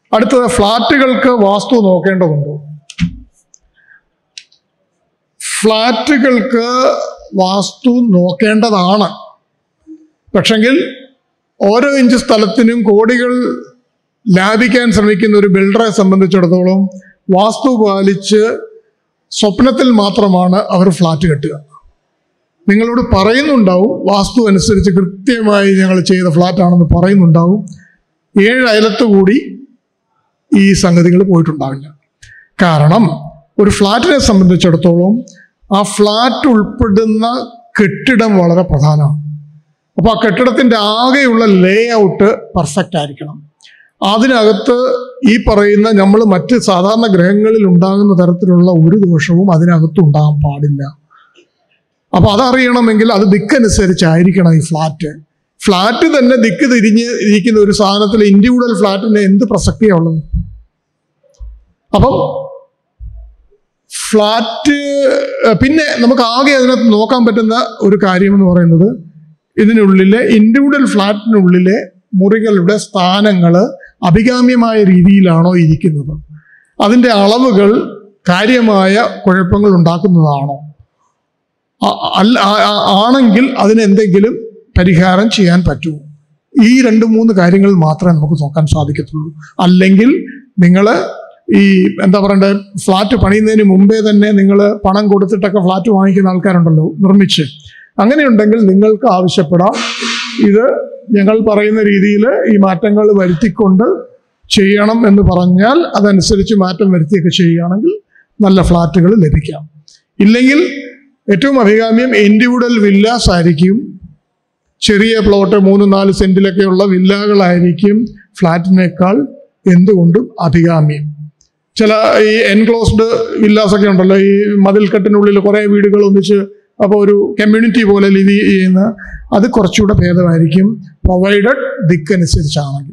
അടുത്തത് ഫ്ലാറ്റുകൾക്ക് വാസ്തു നോക്കേണ്ടതുണ്ടോ ഫ്ലാറ്റുകൾക്ക് വാസ്തു നോക്കേണ്ടതാണ് പക്ഷെങ്കിൽ ഓരോ ഇഞ്ച് സ്ഥലത്തിനും കോടികൾ ലാഭിക്കാൻ ശ്രമിക്കുന്ന ഒരു ബിൽഡറെ സംബന്ധിച്ചിടത്തോളം വാസ്തു പാലിച്ച് സ്വപ്നത്തിൽ മാത്രമാണ് അവർ ഫ്ലാറ്റ് കെട്ടുക നിങ്ങളോട് പറയുന്നുണ്ടാവും വാസ്തു അനുസരിച്ച് കൃത്യമായി ഞങ്ങൾ ചെയ്ത ഫ്ലാറ്റ് ആണെന്ന് പറയുന്നുണ്ടാവും ഏഴ് അയലത്ത് കൂടി ഈ സംഗതികൾ പോയിട്ടുണ്ടാവില്ല കാരണം ഒരു ഫ്ലാറ്റിനെ സംബന്ധിച്ചിടത്തോളം ആ ഫ്ലാറ്റ് ഉൾപ്പെടുന്ന കെട്ടിടം വളരെ പ്രധാനമാണ് അപ്പോൾ ആ കെട്ടിടത്തിൻ്റെ ആകെയുള്ള ലേ ഔട്ട് പെർഫെക്റ്റ് ആയിരിക്കണം അതിനകത്ത് ഈ പറയുന്ന നമ്മൾ മറ്റ് സാധാരണ ഗ്രഹങ്ങളിൽ ഉണ്ടാകുന്ന തരത്തിലുള്ള ഒരു ദോഷവും അതിനകത്ത് ഉണ്ടാകാൻ പാടില്ല അപ്പൊ അതറിയണമെങ്കിൽ അത് ദിക്കനുസരിച്ചായിരിക്കണം ഈ ഫ്ലാറ്റ് ഫ്ലാറ്റ് തന്നെ ദിക്ക് തിരിഞ്ഞ് ഇരിക്കുന്ന ഒരു സാധനത്തിൽ ഇൻഡിവിജ്വൽ ഫ്ലാറ്റിന് എന്ത് പ്രസക്തിയാണ് ഉള്ളത് അപ്പം ഫ്ലാറ്റ് ഏഹ്, പിന്നെ നമുക്ക് ആകെ അതിനകത്ത് നോക്കാൻ പറ്റുന്ന ഒരു കാര്യം എന്ന് പറയുന്നത് ഇതിനുള്ളിലെ ഇൻഡിവിജ്വൽ ഫ്ലാറ്റിനുള്ളിലെ മുറികളുടെ സ്ഥാനങ്ങൾ അഭികാമ്യമായ രീതിയിലാണോ ഇരിക്കുന്നത് അതിൻ്റെ അളവുകൾ കാര്യമായ കുഴപ്പങ്ങൾ ഉണ്ടാക്കുന്നതാണോ ആ- അല്ല ആ- ആ- ആണെങ്കിൽ അതിന് എന്തെങ്കിലും പരിഹാരം ചെയ്യാൻ പറ്റുമോ ഈ രണ്ട് മൂന്ന് കാര്യങ്ങൾ മാത്രമേ നമുക്ക് നോക്കാൻ സാധിക്കത്തുള്ളൂ അല്ലെങ്കിൽ നിങ്ങൾ ഈ എന്താ പറയണ്ടേ ഫ്ലാറ്റ് പണിയുന്നതിന് മുമ്പേ തന്നെ നിങ്ങൾ പണം കൊടുത്തിട്ടൊക്കെ ഫ്ലാറ്റ് വാങ്ങിക്കുന്ന ആൾക്കാരുണ്ടല്ലോ നിർമ്മിച്ച് അങ്ങനെയുണ്ടെങ്കിൽ നിങ്ങൾക്ക് ആവശ്യപ്പെടാം ഇത് ഞങ്ങൾ പറയുന്ന രീതിയിൽ ഈ മാറ്റങ്ങൾ വരുത്തിക്കൊണ്ട് ചെയ്യണം എന്ന് പറഞ്ഞാൽ അതനുസരിച്ച് മാറ്റം വരുത്തിയൊക്കെ ചെയ്യുകയാണെങ്കിൽ നല്ല ഫ്ലാറ്റുകൾ ലഭിക്കാം ഇല്ലെങ്കിൽ ഏറ്റവും അഭികാമ്യം ഇൻഡിവിജ്വൽ വില്ലാസ് ആയിരിക്കും ചെറിയ പ്ലോട്ട് മൂന്ന് നാല് സെന്റിലൊക്കെയുള്ള വില്ലകളായിരിക്കും ഫ്ലാറ്റിനേക്കാൾ എന്തുകൊണ്ടും അഭികാമ്യം ചില ഈ എൻക്ലോസ്ഡ് വില്ലാസ് ഒക്കെ ഉണ്ടല്ലോ ഈ മതിൽക്കെട്ടിനുള്ളിൽ കുറേ വീടുകൾ ഒന്നിച്ച് അപ്പോൾ ഒരു കമ്മ്യൂണിറ്റി പോലെ ലിവ് ചെയ്യുന്ന അത് കുറച്ചുകൂടെ ഭേദമായിരിക്കും പ്രൊവൈഡഡ് ദിക്കനുസരിച്ചാണെങ്കിൽ